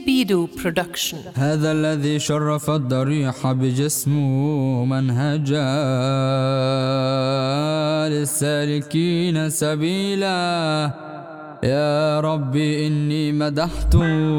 Bidu Production هذا الذي شرف الضريح بجسمه منهجا للسالكين سبيلا يا ربي إني مدحت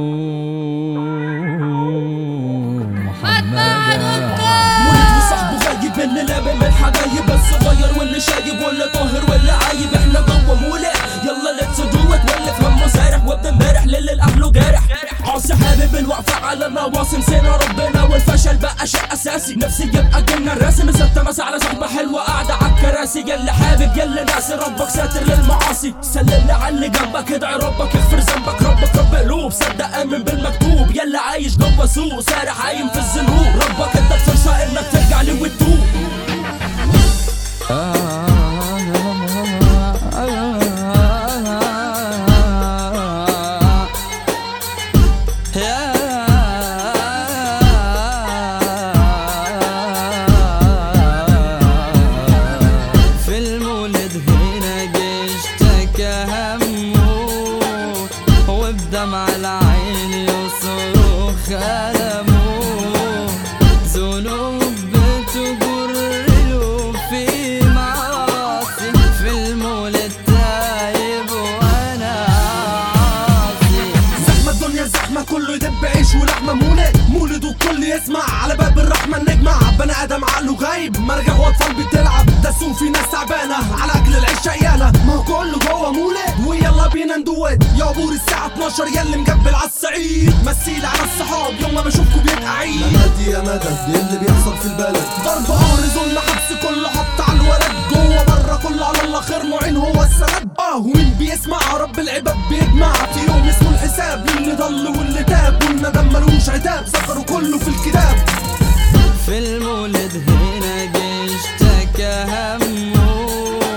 محمدا ولد وصاحبه غايب اللي لامم الحبايب الصغير واللي شايب واللي طاهر واللي عايب احنا جوه مولع يلا ليتس دو ات واللي في همه سارح وابن امبارح للي الاهله جارح عاصي حابب الوقفة على النواصي نسينا ربنا والفشل بقى شيء اساسي نفسي يبقى جنة الراسم ستة مسا على صحبة حلوة قاعدة على الكراسي يلي حابب يلي ناسي ربك ساتر للمعاصي سلم لي على اللي جنبك ادعي ربك يغفر ذنبك ربك رب قلوب صدق امن بالمكتوب يلي عايش جوه سوق سارح عايم في الذنوب ربك ادك فرصة انك ترجع لي وتتوب في المولد هنا اشتكى همه وبدمع العين يصرخ ألمه ذنوب بتجر له في معاصي في المولد تايب وأنا عاصي زحمة الدنيا زحمة كله يدب عيش ولحمة مولد مولد والكل يسمع على باب الرحمة النجمة بني آدم عقله غايب مرجع وأطفال بتلعب دسوا في ناس تعبانة على أكل العيش شقيانة ما هو كله جوه مولد ويلا بينا ندوت يا عبور الساعة 12 يلي مقبل على الصعيد مثيل على الصحاب يوم ما بشوفكوا بيبقى عيد مدي يا مدد دي اللي بيحصل في البلد ضرب قهر ظلم حبس كله حط على الولد جوه بره كله على الله خير معين هو السند اه ومين بيسمع رب العباد بيجمع في يوم اسمه الحساب للي ضل واللي تاب والندم ملوش عتاب ذكروا كله في الكتاب في المولد هنا اشتكى همه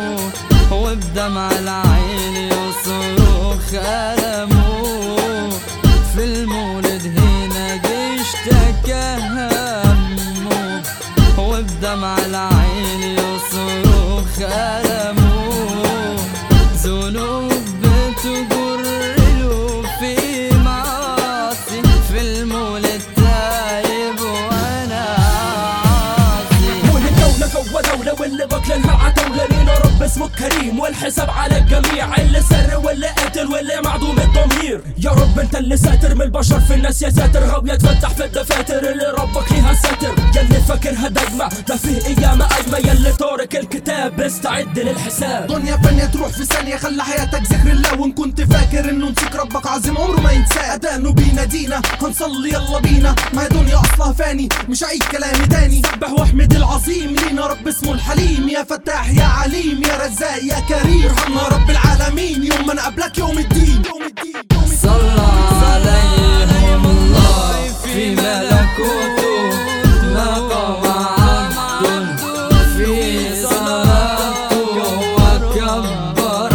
وبدمع العين يصرخ ألمه في المولد هنا اشتكى همه وبدمع العين يصرخ ألمه ذنوب بتجر له في معاصي في المولد تايب وأنا عاصي مولد دولة جوه دولة واللي باكلينها عتولة لينا رب اسمه الكريم والحساب على الجميع اللي سر واللي قاتل واللي معدوم الضمير يا رب انت اللي ساتر من البشر في الناس يا ساتر غاوية تفتح في الدفاتر اللي ربك ليها ساتر يلي فاكرها دجمة ده فيه ايام قايمة يلي طارق الكتاب استعد للحساب دنيا فانية تروح في ثانية خلي حياتك ذكر الله وان كنت فاكر انه نسيك ربك عظيم عمره ما ينساه ادانه بينادينا هنصلي يلا بينا ما هي دنيا اصلها فاني مش عيد كلام تاني سبح واحمد العظيم لينا رب اسمه الحليم يا فتاح يا عليم يا رزاق يا كريم ارحمنا رب العالمين يوم ما نقابلك يوم الدين يوم الدين صلى عليهم الله في ملكوته مقام عبد في صلاته وكبر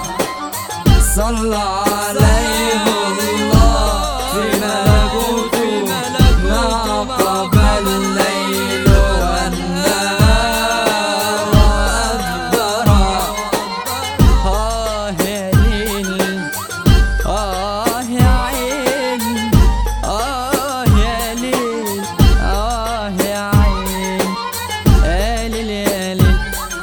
صلى عليهم الله في ملكوته ما قبل الليل والنهار أدبر آه يا ليل آه يا عين آه يا ليل آه يا عين يا ليل يا ليل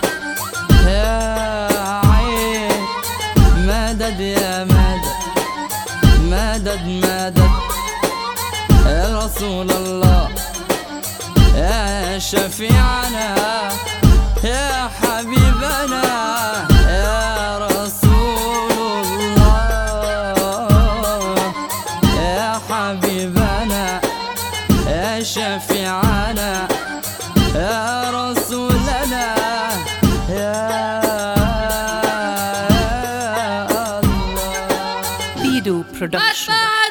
يا عين مدد يا مدد مدد مدد يا رسول الله يا شفيعنا يا حبيبنا يا رسول الله يا حبيبنا يا شفيعنا يا رسولنا يا الله Bidu Production